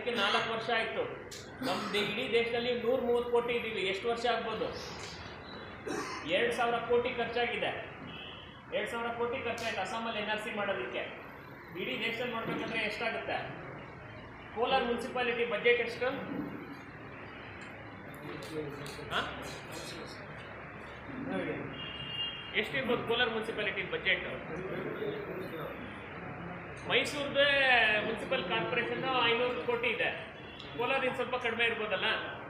ಅದಕ್ಕೆ ನಾಲ್ಕು ವರ್ಷ ಆಯಿತು ನಮ್ಮ ಇಡೀ ದೇಶದಲ್ಲಿ ನೂರ ಮೂವತ್ತು ಕೋಟಿ ಇದ್ದೀವಿ ಎಷ್ಟು ವರ್ಷ ಆಗ್ಬೋದು ಎರಡು ಸಾವಿರ ಕೋಟಿ ಖರ್ಚಾಗಿದೆ ಎರಡು ಸಾವಿರ ಕೋಟಿ ಖರ್ಚಾಯ್ತು ಅಸ್ಸಾಮಲ್ಲಿ ಎನ್ ಆರ್ ಸಿ ಮಾಡೋದಕ್ಕೆ ಇಡೀ ದೇಶದಲ್ಲಿ ಮಾಡ್ಬೇಕಂದ್ರೆ ಎಷ್ಟಾಗುತ್ತೆ ಕೋಲಾರ ಮುನ್ಸಿಪಾಲಿಟಿ ಬಜೆಟ್ ಎಷ್ಟು ಹಾಂ ಎಷ್ಟಿರ್ಬೋದು ಕೋಲಾರ ಮುನ್ಸಿಪಾಲಿಟಿ ಬಜೆಟ್ ಮೈಸೂರ್ದೇ ಮುನ್ಸಿಪಲ್ ಕಾರ್ಪೊರೇಷನ್ ಐನೂರು ಕೋಟಿ ಇದೆ ಕೋಲಾರ ಇನ್ನು ಸ್ವಲ್ಪ ಕಡಿಮೆ ಇರ್ಬೋದಲ್ಲ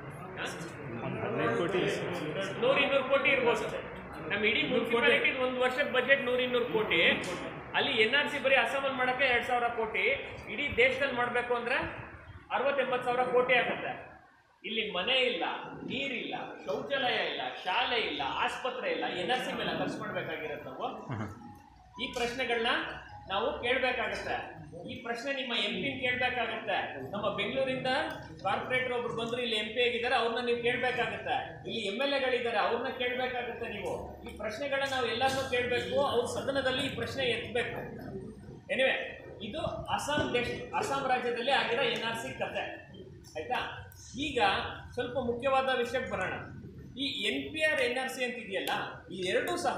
ನೂರ ಇನ್ನೂರು ಕೋಟಿ ಇರ್ಬೋದು ನಮ್ಮ ಇಡೀ ಮುನ್ಸಿಪಾಲಿಟಿ ಒಂದು ವರ್ಷದ ಬಜೆಟ್ ನೂರ ಇನ್ನೂರು ಕೋಟಿ ಅಲ್ಲಿ ಎನ್ ಆರ್ ಸಿ ಬರೀ ಅಸ್ಸಾಮಲ್ಲಿ ಮಾಡೋಕ್ಕೆ ಎರಡು ಸಾವಿರ ಕೋಟಿ ಇಡೀ ದೇಶದಲ್ಲಿ ಮಾಡಬೇಕು ಅಂದ್ರೆ ಅರವತ್ತೆಂಬತ್ತು ಸಾವಿರ ಕೋಟಿ ಆಗುತ್ತೆ ಇಲ್ಲಿ ಮನೆ ಇಲ್ಲ ನೀರಿಲ್ಲ ಶೌಚಾಲಯ ಇಲ್ಲ ಶಾಲೆ ಇಲ್ಲ ಆಸ್ಪತ್ರೆ ಇಲ್ಲ ಎನ್ ಆರ್ ಸಿ ಮೇಲೆ ಖರ್ಚು ಮಾಡ್ಬೇಕಾಗಿರತ್ತೆ ನಾವು ಈ ಪ್ರಶ್ನೆಗಳನ್ನ ನಾವು ಕೇಳಬೇಕಾಗತ್ತೆ ಈ ಪ್ರಶ್ನೆ ನಿಮ್ಮ ಎಂ ಪಿ ಕೇಳಬೇಕಾಗತ್ತೆ ನಮ್ಮ ಬೆಂಗಳೂರಿಂದ ಕಾರ್ಪೊರೇಟರ್ ಒಬ್ರು ಬಂದ್ರು ಇಲ್ಲಿ ಎಂ ಪಿ ಆಗಿದ್ದಾರೆ ಅವ್ರನ್ನ ನೀವು ಕೇಳಬೇಕಾಗತ್ತೆ ಇಲ್ಲಿ ಎಮ್ ಎಲ್ ಎಗಳಿದ್ದಾರೆ ಅವ್ರನ್ನ ಕೇಳಬೇಕಾಗತ್ತೆ ನೀವು ಈ ಪ್ರಶ್ನೆಗಳನ್ನ ನಾವು ಎಲ್ಲರನ್ನೂ ಕೇಳಬೇಕು ಅವ್ರ ಸದನದಲ್ಲಿ ಈ ಪ್ರಶ್ನೆ ಎತ್ತಬೇಕು ಎನಿವೆ ಇದು ಅಸ್ಸಾಂ ದೇಶ ಅಸ್ಸಾಂ ರಾಜ್ಯದಲ್ಲಿ ಆಗಿರೋ ಎನ್ ಆರ್ ಸಿ ಕತೆ ಆಯ್ತಾ ಈಗ ಸ್ವಲ್ಪ ಮುಖ್ಯವಾದ ವಿಷಯಕ್ಕೆ ಬರೋಣ ಈ N P R N R C ಅಂತ ಇದೆಯಲ್ಲ ಈ ಎರಡೂ ಸಹ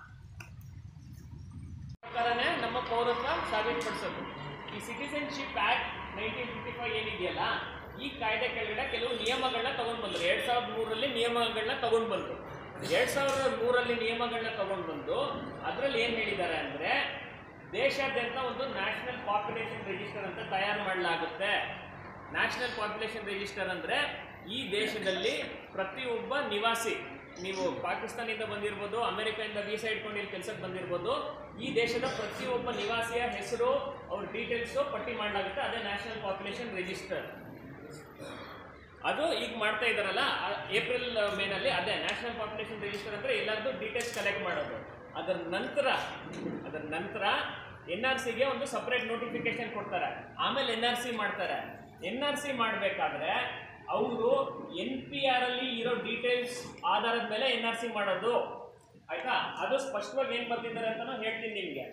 ಪ್ರಕಾರನೇ ನಮ್ಮ ಪೌರತ್ವ ಸಾಬೀತುಪಡಿಸೋದು ಈ citizenship act nineteen fifty five ಏನಿದೆಯಲ್ಲ ಈ ಕಾಯ್ದೆ ಕೆಳಗಡೆ ಕೆಲವು ನಿಯಮಗಳನ್ನ ತಗೊಂಡ್ ಬಂದ್ರು ಎರಡ್ ಸಾವಿರದ ಮೂರರಲ್ಲಿ ನಿಯಮಗಳನ್ನ ತಗೊಂಡ್ ಬಂದ್ರು ಎರಡ್ ಸಾವಿರದ ಮೂರರಲ್ಲಿ ನಿಯಮಗಳನ್ನ ತಗೊಂಡ್ ಬಂದು ಅದರಲ್ಲಿ ಏನ್ ಹೇಳಿದ್ದಾರೆ ಅಂದ್ರೆ ದೇಶಾದ್ಯಂತ ಒಂದು ನ್ಯಾಷನಲ್ ಪಾಪ್ಯುಲೇಷನ್ ರಿಜಿಸ್ಟರ್ ಅಂತ ತಯಾರು ಮಾಡಲಾಗುತ್ತೆ ನ್ಯಾಷನಲ್ ಪಾಪ್ಯುಲೇಷನ್ ರಿಜಿಸ್ಟರ್ ಅಂದ್ರೆ ಈ ದೇಶದಲ್ಲಿ ಪ್ರತಿಯೊಬ್ಬ ನಿವಾಸಿ ನೀವು ಪಾಕಿಸ್ತಾನದಿಂದ ಬಂದಿರ್ಬೋದು ಅಮೆರಿಕದಿಂದ ವೀಸಾ ಇಟ್ಕೊಂಡು ಇಲ್ಲಿ ಕೆಲಸಕ್ಕೆ ಬಂದಿರ್ಬೋದು ಈ ದೇಶದ ಪ್ರತಿಯೊಬ್ಬ ನಿವಾಸಿಯ ಹೆಸರು ಅವ್ರ ಡೀಟೇಲ್ಸು ಪಟ್ಟಿ ಮಾಡಲಾಗುತ್ತೆ ಅದೇ ನ್ಯಾಷನಲ್ ಪಾಪ್ಯುಲೇಷನ್ ರಿಜಿಸ್ಟರ್ ಅದು ಈಗ ಮಾಡ್ತಾ ಇದ್ದಾರಲ್ಲ ಆ- ಏಪ್ರಿಲ್ ಮೇನಲ್ಲಿ ಅದೇ ನ್ಯಾಷನಲ್ ಪಾಪ್ಯುಲೇಷನ್ ರಿಜಿಸ್ಟರ್ ಅಂದ್ರೆ ಎಲ್ಲರದ್ದು ಡೀಟೇಲ್ಸ್ ಕಲೆಕ್ಟ್ ಮಾಡೋದು ಅದರ ನಂತರ ಅದರ ನಂತರ ಎನ್ ಆರ್ ಸಿಗೆ ಒಂದು ಸಪ್ರೇಟ್ ನೋಟಿಫಿಕೇಶನ್ ಕೊಡ್ತಾರೆ ಆಮೇಲೆ ಎನ್ ಆರ್ ಸಿ ಮಾಡ್ತಾರೆ ಎನ್ ಆರ್ ಸಿ ಮಾಡಬೇಕಾದ್ರೆ ಅವರು ಎನ್ ಪಿ ಆರ್ ಅಲ್ಲಿ ಇರೋ ಡೀಟೇಲ್ಸ್ ಆಧಾರದ ಮೇಲೆ ಎನ್ ಆರ್ ಸಿ ಮಾಡೋದು ಆಯ್ತಾ ಅದು ಸ್ಪಷ್ಟವಾಗಿ ಏನ್ ಬರ್ತಿದ್ದಾರೆ ಅಂತಾನು ಹೇಳ್ತೀನಿ ನಿಮ್ಗೆ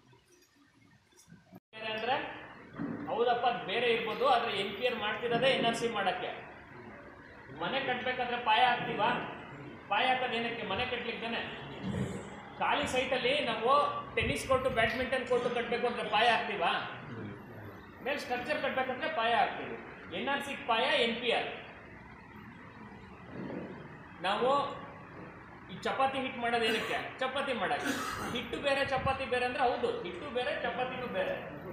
ಬೇರೆ ಅಂದ್ರೆ ಹೌದಪ್ಪ ಅದ್ ಬೇರೆ ಇರ್ಬೋದು ಆದ್ರೆ ಎನ್ ಪಿ ಆರ್ ಮಾಡ್ತಿರೋದೇ ಎನ್ ಆರ್ ಸಿ ಮಾಡಕ್ಕೆ ಮನೆ ಕಟ್ಬೇಕಾದ್ರೆ ಪಾಯ ಹಾಕ್ತೀವಾ ಪಾಯ ಹಾಕೋದು ಏನಕ್ಕೆ ಮನೆ ಕಟ್ಲಿಕ್ಕಾನೆ ಖಾಲಿ ಸೈಟಲ್ಲಿ ನಾವು ಟೆನ್ನಿಸ್ ಕೋರ್ಟು ಬ್ಯಾಡ್ಮಿಂಟನ್ ಕೋರ್ಟು ಕಟ್ಟಬೇಕು ಅಂದ್ರೆ ಪಾಯ ಹಾಕ್ತೀವಾ ಮೇಲೆ ಸ್ಟ್ರಕ್ಚರ್ ಕಟ್ಬೇಕಂದ್ರೆ ಪಾಯ ಹಾಕ್ತೀವಿ ಎನ್ ಆರ್ ಸಿ ಪಾಯ ಎನ್ ಪಿ ಆರ್ ನಾವು ಈ ಚಪಾತಿ ಹಿಟ್ ಮಾಡೋದು ಏನಕ್ಕೆ ಚಪಾತಿ ಮಾಡಕ್ಕೆ ಹಿಟ್ಟು ಬೇರೆ ಚಪಾತಿ ಬೇರೆ ಅಂದ್ರೆ ಹೌದು ಹಿಟ್ಟು ಬೇರೆ ಚಪಾತಿನೂ ಬೇರೆ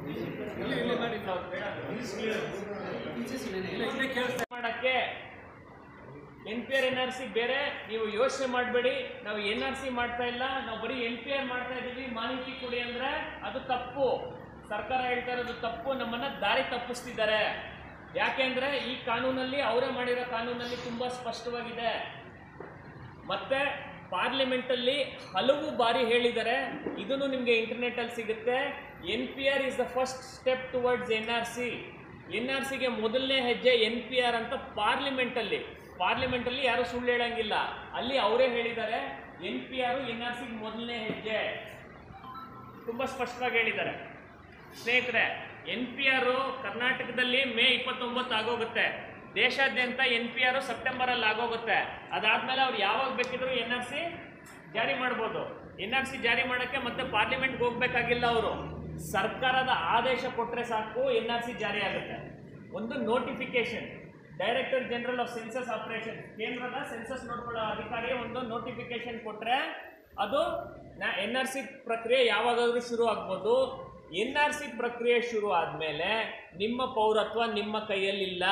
ಮಾಡಕ್ಕೆ N P R N R C ಬೇರೆ ನೀವು ಯೋಚನೆ ಮಾಡಬೇಡಿ ನಾವು ಎನ್ ಆರ್ ಸಿ ಮಾಡ್ತಾ ಇಲ್ಲ ನಾವು ಬರೀ ಎನ್ ಪಿ ಆರ್ ಮಾಡ್ತಾ ಇದ್ದೀವಿ ಮಾಹಿತಿ ಕೊಡಿ ಅಂದ್ರೆ ಅದು ತಪ್ಪು ಸರ್ಕಾರ ಹೇಳ್ತಾ ಇರೋದು ತಪ್ಪು ನಮ್ಮನ್ನ ದಾರಿ ತಪ್ಪಿಸ್ತಿದ್ದಾರೆ ಯಾಕೆಂದ್ರೆ ಈ ಕಾನೂನಲ್ಲಿ ಅವರೇ ಮಾಡಿರೋ ಕಾನೂನಲ್ಲಿ ತುಂಬಾ ಸ್ಪಷ್ಟವಾಗಿದೆ ಮತ್ತೆ ಪಾರ್ಲಿಮೆಂಟ್ ಅಲ್ಲಿ ಹಲವು ಬಾರಿ ಹೇಳಿದ್ದಾರೆ ಇದನ್ನು ನಿಮಗೆ ಇಂಟರ್ನೆಟ್ ಅಲ್ಲಿ ಸಿಗುತ್ತೆ N P R is the first step towards N R C N R ಸಿಗೆ ಮೊದಲನೇ ಹೆಜ್ಜೆ ಎನ್ ಪಿ ಆರ್ ಅಂತ ಪಾರ್ಲಿಮೆಂಟ್ ಅಲ್ಲಿ ಪಾರ್ಲಿಮೆಂಟ್ ಅಲ್ಲಿ ಯಾರು ಸುಳ್ಳು ಹೇಳಂಗಿಲ್ಲ ಅಲ್ಲಿ ಅವರೇ ಹೇಳಿದ್ದಾರೆ N P R N R ಸಿಗೆ ಮೊದಲನೇ ಹೆಜ್ಜೆ ತುಂಬಾ ಸ್ಪಷ್ಟವಾಗಿ ಹೇಳಿದ್ದಾರೆ ಸ್ನೇಹಿತರೆ ಎನ್ ಪಿ ಆರ್ ಕರ್ನಾಟಕದಲ್ಲಿ ಮೇ ಇಪ್ಪತ್ತೊಂಬತ್ತು ಆಗೋಗುತ್ತೆ ದೇಶಾದ್ಯಂತ ಎನ್ ಪಿ ಆರ್ ಸೆಪ್ಟೆಂಬರ್ ಅಲ್ಲಿ ಆಗೋಗುತ್ತೆ ಅದಾದ್ಮೇಲೆ ಅವ್ರು ಯಾವಾಗ ಬೇಕಿದ್ರು ಎನ್ ಆರ್ ಸಿ ಜಾರಿ ಮಾಡ್ಬೋದು ಎನ್ ಆರ್ ಸಿ ಜಾರಿ ಮಾಡೋಕ್ಕೆ ಮತ್ತೆ ಪಾರ್ಲಿಮೆಂಟ್ಗೆ ಹೋಗ್ಬೇಕಾಗಿಲ್ಲ ಅವರು ಸರ್ಕಾರದ ಆದೇಶ ಕೊಟ್ಟರೆ ಸಾಕು ಎನ್ ಆರ್ ಸಿ ಜಾರಿ ಆಗುತ್ತೆ ಒಂದು notification director general of census operation ಕೇಂದ್ರದ ಸೆನ್ಸಸ್ ನೋಡ್ಕೊಳ್ಳೋ ಅಧಿಕಾರಿ ಒಂದು ನೋಟಿಫಿಕೇಶನ್ ಕೊಟ್ಟರೆ ಅದು ಎನ್ ಆರ್ ಸಿ ಪ್ರಕ್ರಿಯೆ ಯಾವಾಗಾದ್ರೂ ಶುರು ಆಗ್ಬೋದು ಎನ್ ಆರ್ ಸಿ ಪ್ರಕ್ರಿಯೆ ಶುರು ಆದಮೇಲೆ ನಿಮ್ಮ ಪೌರತ್ವ ನಿಮ್ಮ ಕೈಯಲ್ಲಿಲ್ಲ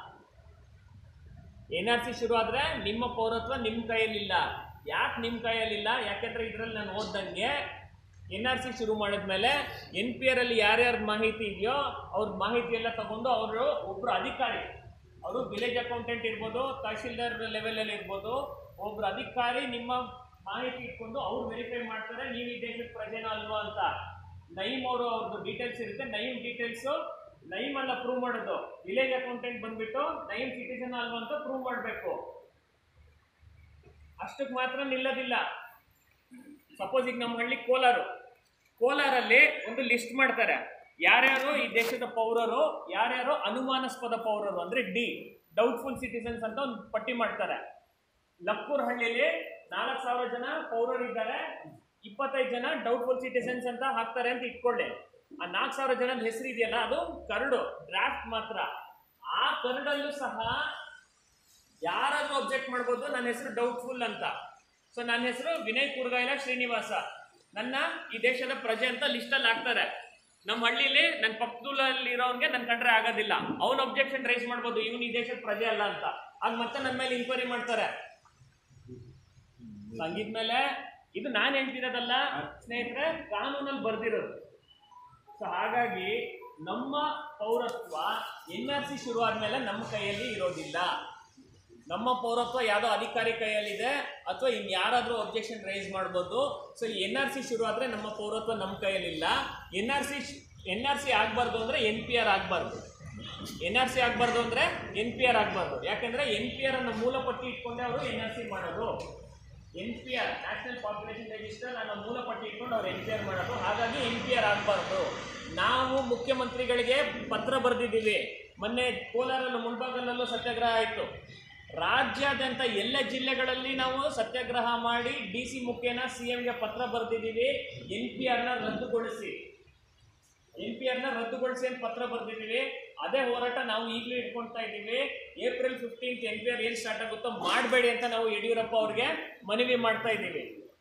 ಎನ್ ಆರ್ ಸಿ ಶುರು ಆದ್ರೆ ನಿಮ್ಮ ಪೌರತ್ವ ನಿಮ್ಮ ಕೈಯಲ್ಲಿಲ್ಲ ಯಾಕೆ ನಿಮ್ಮ ಕೈಯಲ್ಲಿಲ್ಲ ಯಾಕೆಂದ್ರೆ ಇದರಲ್ಲಿ ನಾನು ಓದ್ದಂಗೆ ಎನ್ ಆರ್ ಸಿ ಶುರು ಮಾಡಿದ್ಮೇಲೆ ಎನ್ ಪಿ ಆರ್ ಅಲ್ಲಿ ಯಾರ್ಯಾರ ಮಾಹಿತಿ ಇದೆಯೋ ಅವ್ರ ಮಾಹಿತಿ ಎಲ್ಲ ತಗೊಂಡು ಅವರು ಒಬ್ರು ಅಧಿಕಾರಿ ಅವರು ವಿಲೇಜ್ ಅಕೌಂಟೆಂಟ್ ಇರ್ಬೋದು ತಹಶೀಲ್ದಾರ್ ಲೆವೆಲಲ್ಲಿ ಇರ್ಬೋದು ಒಬ್ರು ಅಧಿಕಾರಿ ನಿಮ್ಮ ಮಾಹಿತಿ ಇಟ್ಕೊಂಡು ಅವ್ರು ವೆರಿಫೈ ಮಾಡ್ತಾರೆ ನೀವು ಈ ದೇಶದ ಪ್ರಜೆನೋ ಅಲ್ವಾ ಅಂತ ನೈಮ್ ಅವರು ಅವ್ರದ್ದು ಡೀಟೇಲ್ಸ್ ಇರುತ್ತೆ ನೈಮ್ ಡೀಟೇಲ್ಸು ನೈಮ್ ಅಲ್ಲ ಪ್ರೂವ್ ಮಾಡೋದು ವಿಲೇಜ್ ಅಕೌಂಟೆಂಟ್ ಬಂದ್ಬಿಟ್ಟು ನೈಮ್ ಸಿಟಿಸನ್ ಅಲ್ವಾ ಅಂತ ಪ್ರೂವ್ ಮಾಡಬೇಕು ಅಷ್ಟಕ್ಕೆ ಮಾತ್ರ ನಿಲ್ಲೋದಿಲ್ಲ ಸಪೋಸ್ ಈಗ ನಮ್ಮ ಹಳ್ಳಿ ಕೋಲಾರು ಕೋಲಾರಲ್ಲಿ ಒಂದು ಲಿಸ್ಟ್ ಮಾಡ್ತಾರೆ ಯಾರ್ಯಾರು ಈ ದೇಶದ ಪೌರರು ಯಾರ್ಯಾರು ಅನುಮಾನಾಸ್ಪದ ಪೌರರು ಅಂದ್ರೆ ಡಿ ಡೌಟ್ಫುಲ್ ಸಿಟಿಸನ್ಸ್ ಅಂತ ಒಂದು ಪಟ್ಟಿ ಮಾಡ್ತಾರೆ ಲಕ್ಕೂರ್ ಹಳ್ಳಿಲಿ ನಾಲ್ಕು ಸಾವಿರ ಜನ ಪೌರರಿದ್ದಾರೆ ಇಪ್ಪತ್ತೈದು ಜನ ಡೌಟ್ಫುಲ್ ಸಿಟಿಸನ್ಸ್ ಅಂತ ಹಾಕ್ತಾರೆ ಅಂತ ಇಟ್ಕೊಳ್ಳಿ ಆ ನಾಲ್ಕು ಸಾವಿರ ಜನದ ಹೆಸರು ಇದೆಯಲ್ಲ ಅದು ಕರಡು ಡ್ರಾಫ್ಟ್ ಮಾತ್ರ ಆ ಕರಡಲ್ಲೂ ಸಹ ಯಾರಾದ್ರೂ ಅಬ್ಜೆಕ್ಟ್ ಮಾಡ್ಬೋದು ನನ್ನ ಹೆಸರು ಡೌಟ್ಫುಲ್ ಅಂತ ಸೊ ನನ್ನ ಹೆಸರು ವಿನಯ್ ಕುರ್ಗಾಯಿಲ ಶ್ರೀನಿವಾಸ ನನ್ನ ಈ ದೇಶದ ಪ್ರಜೆ ಅಂತ ಲಿಸ್ಟಲ್ಲಿ ಹಾಕ್ತಾರೆ ನಮ್ಮ ಹಳ್ಳಿಲಿ ನನ್ನ ಪಕ್ಕದಲ್ಲಿ ಇರೋನ್ಗೆ ನನ್ನ ಕಂಡ್ರೆ ಆಗೋದಿಲ್ಲ ಅವ್ನ ಅಬ್ಜೆಕ್ಷನ್ ರೈಸ್ ಮಾಡ್ಬೋದು ಇವನು ಈ ದೇಶದ ಪ್ರಜೆ ಅಲ್ಲ ಅಂತ ಆಗ ಮತ್ತೆ ನನ್ನ ಮೇಲೆ ಇನ್ಕ್ವೈರಿ ಮಾಡ್ತಾರೆ ಹಂಗಿದ್ಮೇಲೆ ಇದು ನಾನು ಹೇಳ್ತಿರೋದಲ್ಲ ಸ್ನೇಹಿತರೆ ಕಾನೂನಲ್ಲಿ ಬರ್ದಿರೋದು ಸೊ ಹಾಗಾಗಿ ನಮ್ಮ ಪೌರತ್ವ ಎನ್ ಆರ್ ಸಿ ಶುರು ಆದ್ಮೇಲೆ ನಮ್ಮ ಕೈಯಲ್ಲಿ ಇರೋದಿಲ್ಲ ನಮ್ಮ ಪೌರತ್ವ ಯಾವುದೋ ಅಧಿಕಾರಿ ಕೈಯಲ್ಲಿದೆ ಅಥವಾ ಇನ್ ಯಾರಾದರೂ ಅಬ್ಜೆಕ್ಷನ್ ರೈಸ್ ಮಾಡ್ಬೋದು ಸೊ ಎನ್ ಆರ್ ಸಿ ಶುರು ಆದರೆ ನಮ್ಮ ಪೌರತ್ವ ನಮ್ಮ ಕೈಯಲ್ಲಿಲ್ಲ N R C N R C ಆಗಬಾರ್ದು ಅಂದರೆ ಎನ್ ಪಿ ಆರ್ ಆಗಬಾರ್ದು ಎನ್ ಆರ್ ಸಿ ಆಗಬಾರ್ದು ಅಂದರೆ ಎನ್ ಪಿ ಆರ್ ಆಗಬಾರ್ದು ಯಾಕೆಂದರೆ ಎನ್ ಪಿ ಆರ್ ಅನ್ನು ಮೂಲ ಪಟ್ಟಿ ಇಟ್ಕೊಂಡೆ ಅವರು ಎನ್ ಆರ್ ಸಿ ಮಾಡೋದು N P R national population register ನನ್ನ ಮೂಲ ಪಟ್ಟಿ ಇಟ್ಕೊಂಡು ಅವ್ರು ಎನ್ ಪಿ ಆರ್ ಮಾಡೋದು ಹಾಗಾಗಿ ಎನ್ ಪಿ ಆರ್ ಆಗಬಾರ್ದು ನಾವು ಮುಖ್ಯಮಂತ್ರಿಗಳಿಗೆ ಪತ್ರ ಬರೆದಿದ್ದೀವಿ ಮೊನ್ನೆ ಕೋಲಾರಲ್ಲೂ ಮುಳ್ಬಾಗಲಲ್ಲೂ ಸತ್ಯಾಗ್ರಹ ಆಯಿತು ರಾಜ್ಯಾದ್ಯಂತ ಎಲ್ಲ ಜಿಲ್ಲೆಗಳಲ್ಲಿ ನಾವು ಸತ್ಯಾಗ್ರಹ ಮಾಡಿ ಡಿ ಸಿ ಮುಖೇನ ಸಿ ಎಂಗೆ ಪತ್ರ ಬರೆದಿದ್ದೀವಿ ಎನ್ ಪಿ ಆರ್ನ ರದ್ದುಗೊಳಿಸಿ ಎನ್ ಪಿ ಆರ್ನ ರದ್ದುಗೊಳಿಸಿ ಅಂತ ಪತ್ರ ಬರೆದಿದ್ದೀವಿ ಅದೇ ಹೋರಾಟ ನಾವು ಈಗಲೂ ಇಟ್ಕೊಳ್ತಾ ಇದ್ದೀವಿ April fifteenth N P R ಏನು ಸ್ಟಾರ್ಟ್ ಆಗುತ್ತೋ ಮಾಡಬೇಡಿ ಅಂತ ನಾವು ಯಡಿಯೂರಪ್ಪ ಅವ್ರಿಗೆ ಮನವಿ ಮಾಡ್ತಾ ಇದ್ದೀವಿ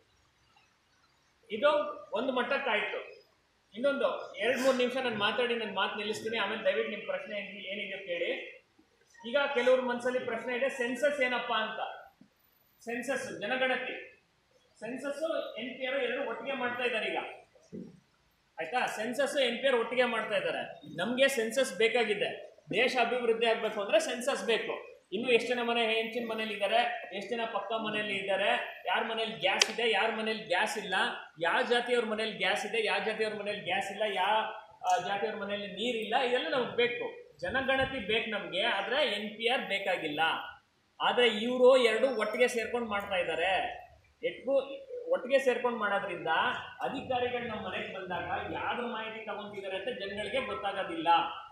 ಇದು ಒಂದು ಮಟ್ಟಕ್ಕಾಯ್ತು ಇನ್ನೊಂದು ಎರಡು ಮೂರು ನಿಮಿಷ ನಾನು ಮಾತಾಡಿ ನನ್ನ ಮಾತು ನಿಲ್ಲಿಸ್ತೀನಿ ಆಮೇಲೆ ದಯವಿಟ್ಟು ನಿಮ್ಮ ಪ್ರಶ್ನೆ ಏನ್- ಏನಿದೆ ಕೇಳಿ ಈಗ ಕೆಲವ್ರ ಮನಸ್ಸಲ್ಲಿ ಪ್ರಶ್ನೆ ಇದೆ ಸೆನ್ಸಸ್ ಏನಪ್ಪ ಅಂತ ಸೆನ್ಸಸ್ ಜನಗಣತಿ ಸೆನ್ಸಸ್ ಎನ್ ಪಿ ಆರ್ ಎರಡು ಒಟ್ಟಿಗೆ ಮಾಡ್ತಾ ಇದ್ದಾರೆ ಈಗ ಆಯ್ತಾ ಸೆನ್ಸಸ್ ಎನ್ ಪಿ ಆರ್ ಒಟ್ಟಿಗೆ ಮಾಡ್ತಾ ಇದ್ದಾರೆ ನಮಗೆ ಸೆನ್ಸಸ್ ಬೇಕಾಗಿದೆ ದೇಶ ಅಭಿವೃದ್ಧಿ ಆಗಬೇಕು ಅಂದ್ರೆ ಸೆನ್ಸಸ್ ಬೇಕು ಇನ್ನು ಎಷ್ಟು ಜನ ಮನೆ ಹೆಂಚಿನ ಮನೇಲಿ ಇದ್ದಾರೆ ಎಷ್ಟು ಜನ ಪಕ್ಕ ಮನೆಯಲ್ಲಿ ಇದ್ದಾರೆ ಯಾರ ಮನೇಲಿ ಗ್ಯಾಸ್ ಇದೆ ಯಾರ ಮನೇಲಿ ಗ್ಯಾಸ್ ಇಲ್ಲ ಯಾವ ಜಾತಿಯವ್ರ ಮನೇಲಿ ಗ್ಯಾಸ್ ಇದೆ ಯಾವ ಜಾತಿಯವ್ರ ಮನೇಲಿ ಗ್ಯಾಸ್ ಇಲ್ಲ ಯಾವ ಆ, ಜಾತಿಯವ್ರ ಮನೇಲಿ ನೀರಿಲ್ಲ ಇದೆಲ್ಲ ನಮ್ಗೆ ಬೇಕು ಜನಗಣತಿ ಬೇಕು ನಮಗೆ ಆದರೆ ಎನ್ ಪಿ ಆರ್ ಬೇಕಾಗಿಲ್ಲ ಆದರೆ ಇವರು ಎರಡು ಒಟ್ಟಿಗೆ ಸೇರ್ಕೊಂಡು ಮಾಡ್ತಾ ಇದ್ದಾರೆ ಎಟ್ಗೂ ಒಟ್ಟಿಗೆ ಸೇರ್ಕೊಂಡು ಮಾಡೋದ್ರಿಂದ ಅಧಿಕಾರಿಗಳು ನಮ್ಮ ಮನೆಗೆ ಬಂದಾಗ ಯಾವ್ದ್ರ ಮಾಹಿತಿ ತಗೊಂತಿದ್ದಾರೆ ಅಂತ ಜನಗಳಿಗೆ ಗೊತ್ತಾಗೋದಿಲ್ಲ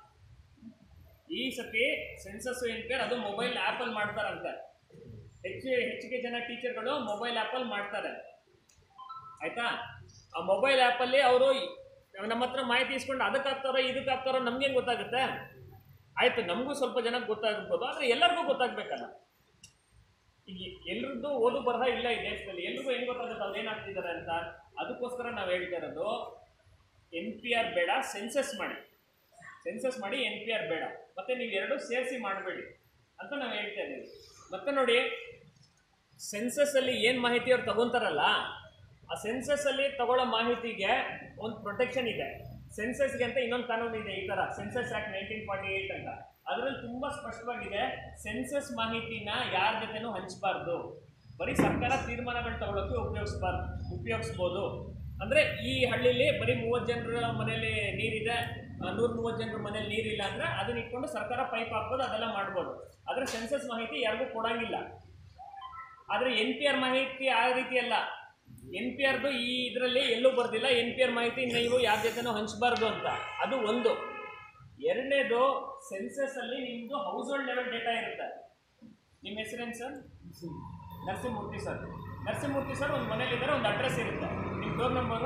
ಈ ಸತಿ ಸೆನ್ಸಸ್ ಏನ್ ಪೇರ್ ಅದು ಮೊಬೈಲ್ ಆ್ಯಪಲ್ಲಿ ಮಾಡ್ತಾರಂತೆ ಹೆಚ್ಚು ಹೆಚ್ಚಿಗೆ ಜನ ಟೀಚರ್ಗಳು ಮೊಬೈಲ್ ಆ್ಯಪಲ್ಲಿ ಮಾಡ್ತಾರೆ ಆಯ್ತಾ ಆ ಮೊಬೈಲ್ ಆ್ಯಪಲ್ಲಿ ಅವರು ನಮ್ಮ ಹತ್ರ ಮಾಹಿತಿ ಇಸ್ಕೊಂಡು ಅದಕ್ಕೆ ಹಾಕ್ತಾರೋ ಇದಕ್ಕೆ ಹಾಕ್ತಾರೋ ನಮ್ಗೇನು ಗೊತ್ತಾಗುತ್ತೆ ಆಯ್ತು ನಮಗೂ ಸ್ವಲ್ಪ ಜನಕ್ಕೆ ಗೊತ್ತಾಗ್ಬೋದು ಆದರೆ ಎಲ್ಲರಿಗೂ ಗೊತ್ತಾಗ್ಬೇಕಲ್ಲ ಈಗ ಎಲ್ರದ್ದು ಓದು ಬರಹ ಇಲ್ಲ ಈ ದೇಶದಲ್ಲಿ ಎಲ್ರಿಗೂ ಹೆಂಗ್ ಗೊತ್ತಾಗುತ್ತೆ ಅವ್ರು ಏನಾಗ್ತಿದ್ದಾರೆ ಅಂತ ಅದಕ್ಕೋಸ್ಕರ ನಾವು ಹೇಳ್ತಾ ಇರೋದು ಎನ್ ಪಿ ಆರ್ ಬೇಡ ಸೆನ್ಸಸ್ ಮಾಡಿ ಸೆನ್ಸಸ್ ಮಾಡಿ ಎನ್ ಪಿ ಆರ್ ಬೇಡ ಮತ್ತೆ ನೀವು ಎರಡು ಸೇರಿಸಿ ಮಾಡಬೇಡಿ ಅಂತ ನಾವು ಹೇಳ್ತಾ ಇದ್ದೀವಿ ಮತ್ತೆ ನೋಡಿ ಸೆನ್ಸಸ್ ಅಲ್ಲಿ ಏನು ಮಾಹಿತಿ ಅವ್ರು ತಗೊಂತಾರಲ್ಲ ಆ ಸೆನ್ಸಸ್ ಅಲ್ಲಿ ತಗೊಳ್ಳೋ ಮಾಹಿತಿಗೆ ಒಂದು ಪ್ರೊಟೆಕ್ಷನ್ ಇದೆ ಸೆನ್ಸಸ್ಗೆ ಅಂತ ಇನ್ನೊಂದು ಕಾನೂನು ಇದೆ ಈ ತರ census act nineteen forty eight ಅಂತ ಅದರಲ್ಲಿ ತುಂಬಾ ಸ್ಪಷ್ಟವಾಗಿದೆ ಸೆನ್ಸಸ್ ಮಾಹಿತಿನ ಯಾರ ಜೊತೆನೂ ಹಂಚಬಾರ್ದು ಬರೀ ಸರ್ಕಾರ ತೀರ್ಮಾನಗಳು ತಗೊಳ್ಳೋಕೆ ಉಪಯೋಗಿಸ್ಬಾರ್ದು ಉಪಯೋಗಿಸ್ಬೋದು ಅಂದ್ರೆ ಈ ಹಳ್ಳಿಲಿ ಬರೀ ಮೂವತ್ತು ಜನರ ಮನೆಯಲ್ಲಿ ನೀರಿದೆ ನೂರ ಮೂವತ್ತು ಜನರ ಮನೇಲಿ ನೀರಿಲ್ಲ ಅಂದ್ರೆ ಅದನ್ನ ಇಟ್ಕೊಂಡು ಸರ್ಕಾರ ಪೈಪ್ ಹಾಕ್ಬೋದು ಅದೆಲ್ಲ ಮಾಡ್ಬೋದು ಆದ್ರೆ ಸೆನ್ಸಸ್ ಮಾಹಿತಿ ಯಾರಿಗೂ ಕೊಡಂಗಿಲ್ಲ ಆದ್ರೆ ಎನ್ ಪಿ ಆರ್ ಮಾಹಿತಿ ಆ ರೀತಿ ಅಲ್ಲ ಎನ್ ಪಿ ಆರ್ದು ಈ ಇದರಲ್ಲಿ ಎಲ್ಲೂ ಬರ್ದಿಲ್ಲ ಎನ್ ಪಿ ಆರ್ ಮಾಹಿತಿ ನೀವು ಯಾರ ಜೊತೆನೂ ಹಂಚಬಾರ್ದು ಅಂತ ಅದು ಒಂದು ಎರಡನೇದು ಸೆನ್ಸಸ್ ಅಲ್ಲಿ ನಿಮ್ದು ಹೌಸ್ ಹೋಲ್ಡ್ ಲೆವೆಲ್ ಡೇಟಾ ಇರುತ್ತೆ ನಿಮ್ಮ ಹೆಸರೇನು sir Narasimhamurthy sir Narasimhamurthy sir ಒಂದು ಮನೇಲಿದ್ದಾರೆ ಒಂದು ಅಡ್ರೆಸ್ ಇರುತ್ತೆ ನಿಮ್ಮ door number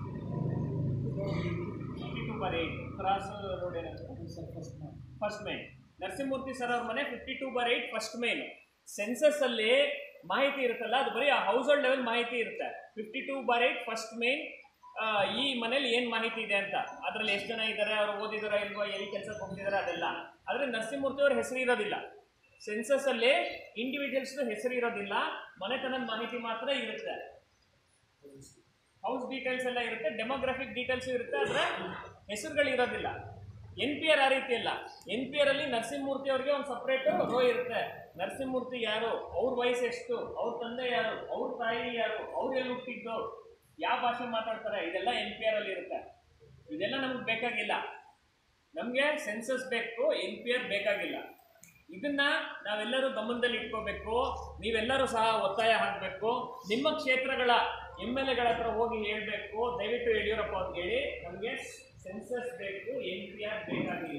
fifty two bar eight cross road ಏನಾದ್ರು ಫಸ್ಟ್ ಮೇನ್ ನರಸಿಂಹಮೂರ್ತಿ ಸರ್ ಅವ್ರ ಮನೆ fifty two bar eight first main census ಅಲ್ಲಿ ಮಾಹಿತಿ ಇರುತ್ತಲ್ಲ ಅದು ಬರೀ ಹೌಸ್ ಹೋಲ್ಡ್ ಲೆವೆಲ್ ಮಾಹಿತಿ ಇರುತ್ತೆ fifty two bar eight first main ಈ ಮನೇಲಿ ಏನು ಮಾಹಿತಿ ಇದೆ ಅಂತ ಅದರಲ್ಲಿ ಎಷ್ಟು ಜನ ಇದ್ದಾರೆ ಅವ್ರು ಓದಿದಾರ ಇಲ್ವಾ ಎಲ್ಲಿ ಕೆಲಸಕ್ಕೆ ಹೋಗ್ತಿದ್ದಾರೆ ಅದೆಲ್ಲ ಆದರೆ ನರಸಿಂಹಮೂರ್ತಿ ಅವ್ರ ಹೆಸರು ಇರೋದಿಲ್ಲ ಸೆನ್ಸಸ್ ಅಲ್ಲಿ ಇಂಡಿವಿಜುವಲ್ಸ್ ಹೆಸರು ಇರೋದಿಲ್ಲ ಮನೆತನದ ಮಾಹಿತಿ ಮಾತ್ರ ಇರುತ್ತೆ ಹೌಸ್ ಡೀಟೇಲ್ಸ್ ಎಲ್ಲ ಇರುತ್ತೆ ಡೆಮೋಗ್ರಾಫಿಕ್ ಡೀಟೇಲ್ಸ್ ಇರುತ್ತೆ ಆದರೆ ಹೆಸರುಗಳು ಇರೋದಿಲ್ಲ ಎನ್ ಪಿ ಆರ್ ಆ ರೀತಿ ಅಲ್ಲ ಎನ್ ಪಿ ಆರ್ ಅಲ್ಲಿ ನರಸಿಂಹಮೂರ್ತಿ ಅವ್ರಿಗೆ ಒಂದು ಸಪ್ರೇಟ್ ರೋ ಇರುತ್ತೆ ನರಸಿಂಹಮೂರ್ತಿ ಯಾರು ಅವ್ರ ವಯಸ್ಸು ಎಷ್ಟು ಅವ್ರ ತಂದೆ ಯಾರು ಅವ್ರ ತಾಯಿ ಯಾರು ಅವ್ರು ಎಲ್ಲಿ ಹುಟ್ಟಿದ್ದು ಯಾವ ಭಾಷೆ ಮಾತಾಡ್ತಾರೆ ಇದೆಲ್ಲ ಎನ್ ಪಿ ಆರ್ ಅಲ್ಲಿ ಇರುತ್ತೆ ಇದೆಲ್ಲ ನಮ್ಗೆ ಬೇಕಾಗಿಲ್ಲ ನಮಗೆ ಸೆನ್ಸಸ್ ಬೇಕು ಎನ್ ಪಿ ಆರ್ ಬೇಕಾಗಿಲ್ಲ ಇದನ್ನ ನಾವೆಲ್ಲರೂ ಗಮನದಲ್ಲಿ ಇಟ್ಕೋಬೇಕು ನೀವೆಲ್ಲರೂ ಸಹ ಒತ್ತಾಯ ಹಾಕಬೇಕು ನಿಮ್ಮ ಕ್ಷೇತ್ರಗಳ ಎಮ್ ಎಲ್ ಎಗಳ ಹತ್ರ ಹೋಗಿ ಹೇಳಬೇಕು ದಯವಿಟ್ಟು ಯಡಿಯೂರಪ್ಪ ಅವ್ರಿಗೆ ಹೇಳಿ ನಮಗೆ ಸೆನ್ಸಸ್ ಬೇಕು ಎನ್ ಪಿ ಆರ್ ಬೇಕಾಗಿಲ್ಲ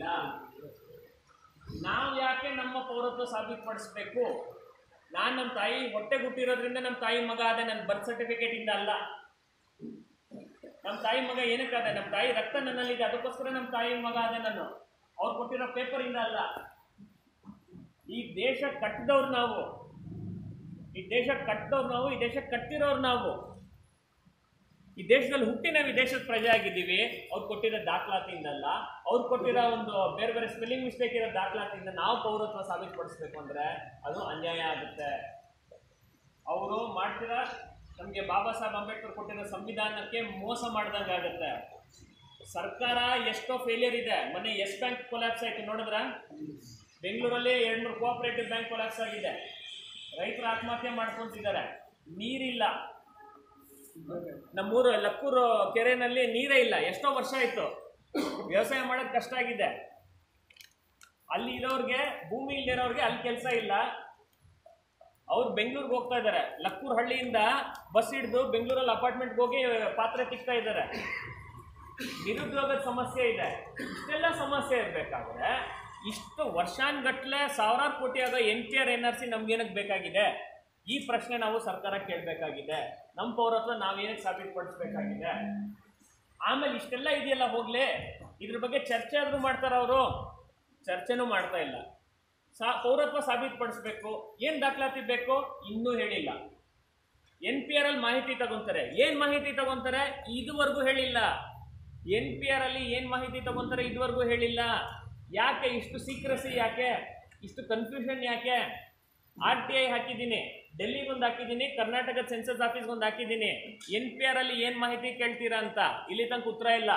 ನಾವು ಯಾಕೆ ನಮ್ಮ ಪೌರತ್ವ ಸಾಬೀತುಪಡಿಸ್ಬೇಕು ನಾನು ನಮ್ಮ ತಾಯಿ ಹೊಟ್ಟೆ ಹುಟ್ಟಿರೋದ್ರಿಂದ ನಮ್ಮ ತಾಯಿ ಮಗ ಆದ ನನ್ನ ಬರ್ತ್ ಸರ್ಟಿಫಿಕೇಟ್ ಇಂದ ಅಲ್ಲ ನಮ್ಮ ತಾಯಿ ಮಗ ಏನಕ್ಕಾದ ನಮ್ಮ ತಾಯಿ ರಕ್ತ ನನ್ನಲ್ಲಿದೆ ಅದಕ್ಕೋಸ್ಕರ ನಮ್ಮ ತಾಯಿ ಮಗ ಆದ ನಾನು ಅವ್ರು ಕೊಟ್ಟಿರೋ ಪೇಪರ್ ಇಂದ ಅಲ್ಲ ಈ ದೇಶ ಕಟ್ಟಿದವ್ರು ನಾವು ಈ ದೇಶ ಕಟ್ಟಿದವ್ರು ನಾವು ಈ ದೇಶ ಕಟ್ಟಿರೋರು ನಾವು ಈ ದೇಶದಲ್ಲಿ ಹುಟ್ಟಿ ನಾವು ಈ ದೇಶದ ಪ್ರಜೆ ಆಗಿದ್ದೀವಿ ಅವ್ರು ಕೊಟ್ಟಿರೋ ದಾಖಲಾತಿಯಿಂದ ಅಲ್ಲ ಅವ್ರು ಕೊಟ್ಟಿರೋ ಒಂದು ಬೇರೆ ಬೇರೆ ಸ್ಪೆಲ್ಲಿಂಗ್ ಮಿಸ್ಟೇಕ್ ಇರೋ ದಾಖಲಾತಿಯಿಂದ ನಾವು ಪೌರತ್ವ ಸಾಬೀತುಪಡಿಸ್ಬೇಕು ಅಂದ್ರೆ ಅದು ಅನ್ಯಾಯ ಆಗುತ್ತೆ ಅವರು ಮಾಡ್ತಿರೋ ನಮಗೆ ಬಾಬಾ ಸಾಹೇಬ್ ಅಂಬೇಡ್ಕರ್ ಕೊಟ್ಟಿರೋ ಸಂವಿಧಾನಕ್ಕೆ ಮೋಸ ಮಾಡ್ದಂಗೆ ಆಗುತ್ತೆ ಸರ್ಕಾರ ಎಷ್ಟೋ ಫೇಲಿಯರ್ ಇದೆ ಮೊನ್ನೆ ಎಸ್ ಬ್ಯಾಂಕ್ ಕೊಲ್ಯಾಪ್ಸ್ ಆಯ್ತು ನೋಡಿದ್ರ ಬೆಂಗಳೂರಲ್ಲಿ ಎರಡು ಮೂರು ಕೋಆಪರೇಟಿವ್ ಬ್ಯಾಂಕ್ ಕೊಲ್ಯಾಪ್ಸ್ ಆಗಿದೆ ರೈತರು ಆತ್ಮಹತ್ಯೆ ಮಾಡ್ಕೊಂತಿದ್ದಾರೆ ನೀರಿಲ್ಲ ನಮ್ಮೂರು ಲಕ್ಕೂರು ಕೆರೆನಲ್ಲಿ ನೀರೇ ಇಲ್ಲ ಎಷ್ಟೋ ವರ್ಷ ಆಯ್ತು ವ್ಯವಸಾಯ ಮಾಡೋದು ಕಷ್ಟ ಆಗಿದೆ ಅಲ್ಲಿ ಇರೋರ್ಗೆ ಭೂಮಿ ಇಲ್ಲಿರೋರ್ಗೆ ಅಲ್ಲಿ ಕೆಲಸ ಇಲ್ಲ ಅವ್ರು ಬೆಂಗಳೂರಿಗೆ ಹೋಗ್ತಾ ಇದ್ದಾರೆ ಲಕ್ಕೂರ್ ಹಳ್ಳಿಯಿಂದ ಬಸ್ ಹಿಡಿದು ಬೆಂಗಳೂರಲ್ಲಿ ಅಪಾರ್ಟ್ಮೆಂಟ್ಗೆ ಹೋಗಿ ಪಾತ್ರೆ ತಿಕ್ತಾ ಇದ್ದಾರೆ ನಿರುದ್ಯೋಗದ ಸಮಸ್ಯೆ ಇದೆ ಇಷ್ಟೆಲ್ಲ ಸಮಸ್ಯೆ ಇರಬೇಕಾದ್ರೆ ಇಷ್ಟು ವರ್ಷಾನ್ಗಟ್ಲೆ ಸಾವಿರಾರು ಕೋಟಿ ಆಗೋ N P R N R C ನಮ್ಗೇನಕ್ಕೆ ಬೇಕಾಗಿದೆ ಈ ಪ್ರಶ್ನೆ ನಾವು ಸರ್ಕಾರ ಕೇಳಬೇಕಾಗಿದೆ ನಮ್ಮ ಪೌರತ್ವ ನಾವೇನಕ್ಕೆ ಸಾಬೀತುಪಡಿಸ್ಬೇಕಾಗಿದೆ ಆಮೇಲೆ ಇಷ್ಟೆಲ್ಲ ಇದೆಯಲ್ಲ ಹೋಗ್ಲಿ ಇದ್ರ ಬಗ್ಗೆ ಚರ್ಚೆ ಆದರೂ ಮಾಡ್ತಾರ ಅವರು ಚರ್ಚೆನೂ ಮಾಡ್ತಾ ಇಲ್ಲ ಸಾ ಪೌರತ್ವ ಸಾಬೀತುಪಡಿಸ್ಬೇಕು ಏನು ದಾಖಲಾತಿ ಬೇಕು ಇನ್ನೂ ಹೇಳಿಲ್ಲ ಎನ್ ಪಿ ಆರ್ ಅಲ್ಲಿ ಮಾಹಿತಿ ತಗೊಂತಾರೆ ಏನ್ ಮಾಹಿತಿ ತಗೊಂತಾರೆ ಇದುವರೆಗೂ ಹೇಳಿಲ್ಲ ಎನ್ ಪಿ ಆರ್ ಅಲ್ಲಿ ಏನ್ ಮಾಹಿತಿ ತಗೊಂತಾರೆ ಇದುವರೆಗೂ ಹೇಳಿಲ್ಲ ಯಾಕೆ ಇಷ್ಟು ಸೀಕ್ರೆಸಿ ಯಾಕೆ ಇಷ್ಟು ಕನ್ಫ್ಯೂಷನ್ ಯಾಕೆ ಆರ್ ಟಿ ಐ ಹಾಕಿದ್ದೀನಿ ಡೆಲ್ಲಿಗೊಂದು ಹಾಕಿದ್ದೀನಿ ಕರ್ನಾಟಕದ ಸೆನ್ಸಸ್ ಆಫೀಸ್ಗೊಂದು ಹಾಕಿದ್ದೀನಿ ಎನ್ ಪಿ ಆರ್ ಅಲ್ಲಿ ಏನ್ ಮಾಹಿತಿ ಕೇಳ್ತೀರಾ ಅಂತ ಇಲ್ಲಿ ತನಕ ಉತ್ತರ ಇಲ್ಲ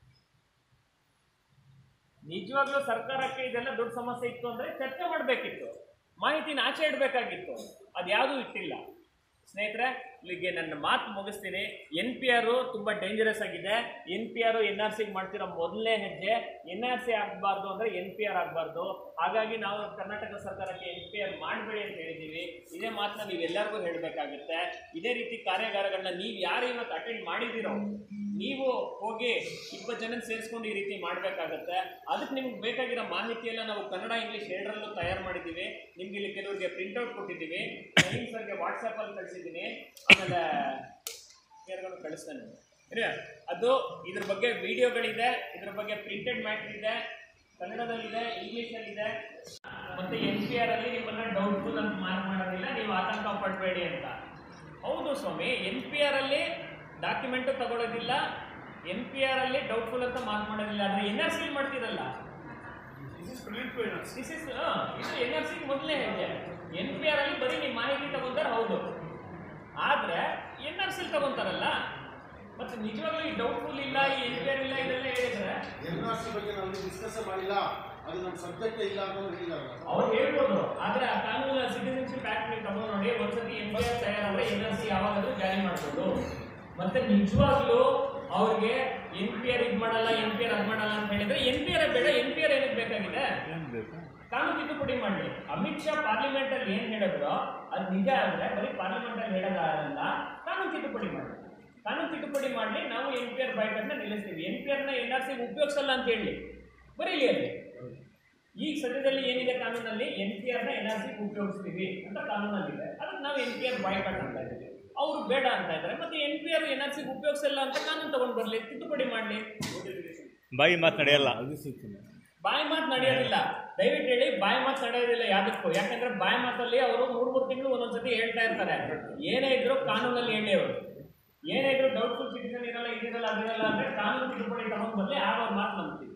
ನಿಜವಾಗ್ಲೂ ಸರ್ಕಾರಕ್ಕೆ ಇದೆಲ್ಲ ದೊಡ್ಡ ಸಮಸ್ಯೆ ಇತ್ತು ಅಂದ್ರೆ ಚರ್ಚೆ ಮಾಡಬೇಕಿತ್ತು ಮಾಹಿತಿನ ಆಚೆ ಇಡಬೇಕಾಗಿತ್ತು ಅದ್ಯಾವುದೂ ಇಟ್ಟಿಲ್ಲ ಸ್ನೇಹಿತರೆ ಇಲ್ಲಿಗೆ ನನ್ನ ಮಾತು ಮುಗಿಸ್ತೀನಿ ಎನ್ ಪಿ ಆರ್ ತುಂಬಾ ಡೇಂಜರಸ್ ಆಗಿದೆ N P R N R ಸಿಗೆ ಮಾಡ್ತಿರೋ ಮೊದಲನೇ ಹೆಜ್ಜೆ ಎನ್ ಆರ್ ಸಿ ಆಗಬಾರ್ದು ಅಂದ್ರೆ ಎನ್ ಪಿ ಆರ್ ಆಗಬಾರ್ದು ಹಾಗಾಗಿ ನಾವು ಕರ್ನಾಟಕ ಸರ್ಕಾರಕ್ಕೆ ಎನ್ ಪಿ ಆರ್ ಮಾಡಬೇಡಿ ಅಂತ ಹೇಳಿದ್ದೀವಿ ಇದೇ ಮಾತನ್ನ ನೀವೆಲ್ಲರಿಗೂ ಹೇಳಬೇಕಾಗುತ್ತೆ ಇದೇ ರೀತಿ ಕಾರ್ಯಾಗಾರಗಳನ್ನ ನೀವು ಯಾರು ಇವತ್ತು ಅಟೆಂಡ್ ಮಾಡಿದ್ದೀರೋ ನೀವು ಹೋಗಿ ಇಪ್ಪತ್ತು ಜನ ಸೇರಿಸ್ಕೊಂಡು ಈ ರೀತಿ ಮಾಡಬೇಕಾಗತ್ತೆ ಅದಕ್ಕೆ ನಿಮ್ಗೆ ಬೇಕಾಗಿರೋ ಮಾಹಿತಿ ಎಲ್ಲ ನಾವು ಕನ್ನಡ ಇಂಗ್ಲೀಷ್ ಎರಡರಲ್ಲೂ ತಯಾರು ಮಾಡಿದ್ದೀವಿ ನಿಮ್ಗೆ ಇಲ್ಲಿ ಕೆಲವರಿಗೆ ಪ್ರಿಂಟ್ಔಟ್ ಕೊಟ್ಟಿದ್ದೀವಿ ನವೀನ್ ಸರ್ಗೆ ವಾಟ್ಸಪ್ಪಲ್ಲಿ ಕಳಿಸಿದ್ದೀನಿ ಆಮೇಲೆ ಯಾರಿಗಾದ್ರು ಕಳಿಸ್ತಾನೆ ಏನೇ, ಅದು ಇದ್ರ ಬಗ್ಗೆ ವಿಡಿಯೋಗಳಿದೆ ಇದ್ರ ಬಗ್ಗೆ ಪ್ರಿಂಟೆಡ್ ಮ್ಯಾಟ್ರ್ ಇದೆ ಕನ್ನಡದಲ್ಲಿದೆ ಇಂಗ್ಲೀಷಲ್ಲಿದೆ ಮತ್ತೆ ಎನ್ ಪಿ ಆರ್ ಅಲ್ಲಿ ನಿಮ್ಮನ್ನ ಡೌಟ್ಫುಲ್ ಅಂತ ಮಾರ್ಕ್ ಮಾಡೋದಿಲ್ಲ ನೀವು ಆತಂಕ ಪಡಬೇಡಿ ಅಂತ ಹೌದು ಸ್ವಾಮಿ ಎನ್ ಪಿ ಆರ್ ಅಲ್ಲಿ ಡಾಕ್ಯುಮೆಂಟು ತಗೊಳ್ಳೋದಿಲ್ಲ ಎನ್ ಪಿ ಆರ್ ಅಲ್ಲಿ ಡೌಟ್ಫುಲ್ ಅಂತ ಮಾರ್ಕ್ ಮಾಡೋದಿಲ್ಲ ಆದ್ರೆ ಎನ್ ಆರ್ ಸಿ ಮಾಡ್ತೀರಲ್ಲ ದಿಸ್ ಇಸ್ ಇದು ಎನ್ ಆರ್ ಸಿ ಮೊದಲನೇ ಹೆಜ್ಜೆ ಎನ್ ಪಿ ಆರ್ ಅಲ್ಲಿ ಬರೀ ನೀವು ಮಾಹಿತಿ ತಗೊಂತಾರೆ ಹೌದು ಆದ್ರೆ ಎನ್ ಆರ್ ಸಿ ತಗೊಂತಾರಲ್ಲ ಮತ್ತೆ ನಿಜವಾಗ್ಲೂ ಈ ಡೌಟ್ಫುಲ್ ಇಲ್ಲ ಈ ಎನ್ ಪಿ ಆರ್ ಇಲ್ಲ ಇದೆಲ್ಲ ಹೇಳಿದ್ರೆ ಎನ್ ಆರ್ ಸಿ ಬಗ್ಗೆ ನಾವು ಡಿಸ್ಕಸ್ ಮಾಡಿಲ್ಲ ಅದು ನಮ್ಮ ಸಬ್ಜೆಕ್ಟ್ ಇಲ್ಲ ಅನ್ನೋದು ಹೇಳಿದಾರಲ್ಲ ಅವ್ರು ಹೇಳ್ಬೋದು ಆದ್ರೆ ಆ ಕಾನೂನು ಸಿಟಿಸನ್ಶಿಪ್ ಆಕ್ಟ್ ನೀವು ತಗೊಂಡು ನೋಡಿ ಒಂದ್ಸತಿ ಎನ್ ಪಿ ಆರ್ ತಯಾರಾದ್ರೆ ಎನ್ ಆರ್ ಸಿ ಯಾವಾಗಾದ್ರೂ ಜಾರಿ ಮಾಡ್ಬೋದು ಮತ್ತೆ ನಿಜವಾಗ್ಲೂ ಅವ್ರಿಗೆ ಎನ್ ಪಿ ಆರ್ ಇದ್ ಮಾಡಲ್ಲ ಎನ್ ಪಿ ಆರ್ ಅದ್ ಮಾಡಲ್ಲ ಅಂತ ಹೇಳಿದ್ರೆ ಎನ್ ಪಿ ಆರ್ ಬೇಡ ಎನ್ ಪಿ ಆರ್ ಏನಕ್ಕೆ ಬೇಕಾಗಿದೆ ಕಾನೂನು ತಿದ್ದುಪಡಿ ಮಾಡಲಿ ಅಮಿತ್ ಶಾ ಪಾರ್ಲಿಮೆಂಟ್ ಅಲ್ಲಿ ಏನ್ ಹೇಳಿದ್ರು ಅದು ನಿಜ ಆದ್ರೆ ಬರೀ ಪಾರ್ಲಿಮೆಂಟ್ ಅಲ್ಲಿ ಹೇಳೋದಾಗಲ್ಲ ಕಾನೂನು ತಿದ್ದುಪಡಿ ಮಾಡಿ ಕಾನೂನು ತಿದ್ದುಪಡಿ ಮಾಡಲಿ ನಾವು ಎನ್ ಪಿ ಆರ್ ಬೈಕನ್ನ ನಿಲ್ಲಿಸ್ತೀವಿ ಎನ್ ಪಿ ಆರ್ನ ಎನ್ ಆರ್ ಸಿ ಉಪಯೋಗಿಸಲ್ಲ ಅಂತ ಹೇಳಿ ಬರೀಲಿ ಅಲ್ಲಿ ಈಗ ಸದ್ಯದಲ್ಲಿ ಏನಿದೆ ಕಾನೂನಲ್ಲಿ ಎನ್ ಪಿ ಆರ್ನ ಎನ್ ಆರ್ ಸಿ ಉಪಯೋಗಿಸ್ತೀವಿ ಅಂತ ಕಾನೂನಲ್ಲಿದೆ ಅದಕ್ಕೆ ನಾವು ಎನ್ ಪಿ ಆರ್ ಬಾಯ್ಕಟ್ ಅಂತ ಇದ್ದೀವಿ ಅವರು ಬೇಡ ಅಂತ ಇದ್ದಾರೆ ಮತ್ತೆ N P R N R C ಉಪಯೋಗಿಸಲ್ಲ ಅಂತ ಕಾನೂನು ತಗೊಂಡು ಬರಲಿ ತಿದ್ದುಪಡಿ ಮಾಡಲಿ ಬಾಯಿ ಮಾತು ನಡೆಯಲ್ಲ ಬಾಯಿ ಮಾತು ನಡೆಯೋದಿಲ್ಲ ದಯವಿಟ್ಟು ಹೇಳಿ ಬಾಯಿ ಮಾತು ನಡೆಯೋದಿಲ್ಲ ಯಾವ್ದಕ್ಕೂ ಯಾಕಂದ್ರೆ ಬಾಯಿ ಮಾತಲ್ಲಿ ಅವರು ಮೂರ್ ಮೂರು ತಿಂಗಳು ಒಂದೊಂದ್ಸತಿ ಹೇಳ್ತಾ ಇರ್ತಾರೆ ಏನೇ ಇದ್ರು ಕಾನೂನಲ್ಲಿ ಹೇಳಿ ಅವರು ಏನೇ ಇದ್ರು ಡೌಟ್ಫುಲ್ ಸಿಟಿಸನ್ ಇರಲ್ಲ ಇದಿರಲ್ಲ ಅದಿರಲ್ಲ ಅಂದ್ರೆ ಕಾನೂನು ತಿದ್ದುಪಡಿ ತಗೊಂಡ್ ಬರ್ಲಿ ಆಗ ಅವ್ರ ಮಾತು ನಂಬ್ತೀವಿ